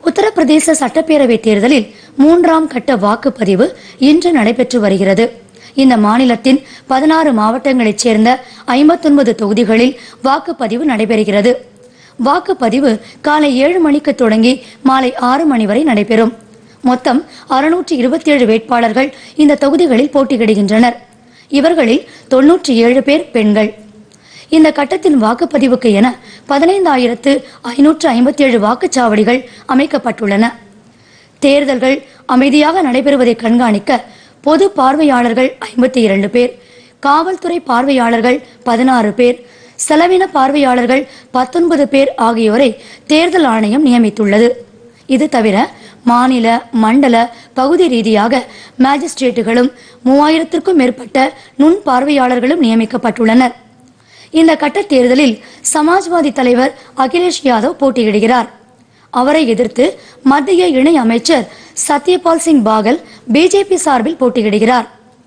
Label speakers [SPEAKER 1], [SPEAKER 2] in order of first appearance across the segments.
[SPEAKER 1] உத்தரப்பிரதேச சட்டப்பேரவை தேர்தலில் மூன்றாம் கட்ட வாக்குப்பதிவு இன்று நடைபெற்று வருகிறது இந்த மாநிலத்தின் பதினாறு மாவட்டங்களைச் சேர்ந்த ஐம்பத்தொன்பது தொகுதிகளில் வாக்குப்பதிவு நடைபெறுகிறது வாக்குப்பதிவு காலை ஏழு மணிக்கு தொடங்கி மாலை ஆறு மணி வரை நடைபெறும் மொத்தம் அறுநூற்றி இருபத்தி ஏழு வேட்பாளர்கள் இந்த தொகுதிகளில் போட்டியிடுகின்றனர் இவர்களில் தொன்னூற்றி ஏழு பேர் பெண்கள் இந்த கட்டத்தின் வாக்குப்பதிவுக்கு என பதினைந்தாயிரத்து ஐநூற்று ஐம்பத்தி ஏழு வாக்குச்சாவடிகள் அமைக்கப்பட்டுள்ளன தேர்தல்கள் அமைதியாக நடைபெறுவதை கண்காணிக்க பொது பார்வையாளர்கள் ஐம்பத்தி இரண்டு பேர் காவல்துறை பார்வையாளர்கள் பதினாறு பேர் செலவின பார்வையாளர்கள் பத்தொன்பது பேர் ஆகியோரை தேர்தல் ஆணையம் நியமித்துள்ளது இது தவிர மாநில மண்டல பகுதி ரீதியாக மேஜிஸ்ட்ரேட்டுகளும் மூவாயிரத்திற்கும் மேற்பட்ட நுண் பார்வையாளர்களும் நியமிக்கப்பட்டுள்ளனர் இந்த கட்ட தேர்தலில் சமாஜ்வாதி தலைவர் அகிலேஷ் யாதவ் போட்டியிடுகிறார் அவரை எதிர்த்து மத்திய இணை அமைச்சர் சத்யபால் சிங் பாகல் பிஜேபி சார்பில் போட்டியிடுகிறார்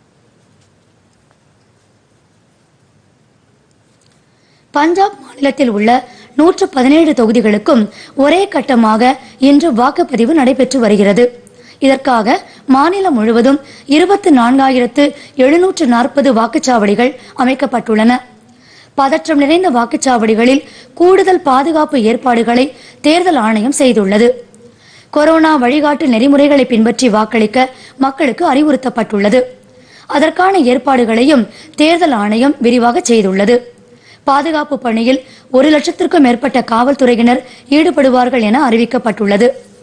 [SPEAKER 1] பஞ்சாப் மாநிலத்தில் உள்ள நூற்று பதினேழு தொகுதிகளுக்கும் ஒரே கட்டமாக இன்று வாக்குப்பதிவு நடைபெற்று வருகிறது இதற்காக மாநிலம் முழுவதும் இருபத்தி நான்காயிரத்து எழுநூற்று நாற்பது வாக்குச்சாவடிகள் அமைக்கப்பட்டுள்ளன பதற்றம் நிறைந்த வாக்குச்சாவடிகளில் கூடுதல் பாதுகாப்பு ஏற்பாடுகளை தேர்தல் ஆணையம் செய்துள்ளது கொரோனா வழிகாட்டு நெறிமுறைகளை பின்பற்றி வாக்களிக்க மக்களுக்கு அறிவுறுத்தப்பட்டுள்ளது அதற்கான ஏற்பாடுகளையும் தேர்தல் ஆணையம் விரிவாக செய்துள்ளது பாதுகாப்பு பணியில் ஒரு லட்சத்திற்கும் மேற்பட்ட காவல்துறையினர் ஈடுபடுவார்கள் என அறிவிக்கப்பட்டுள்ளது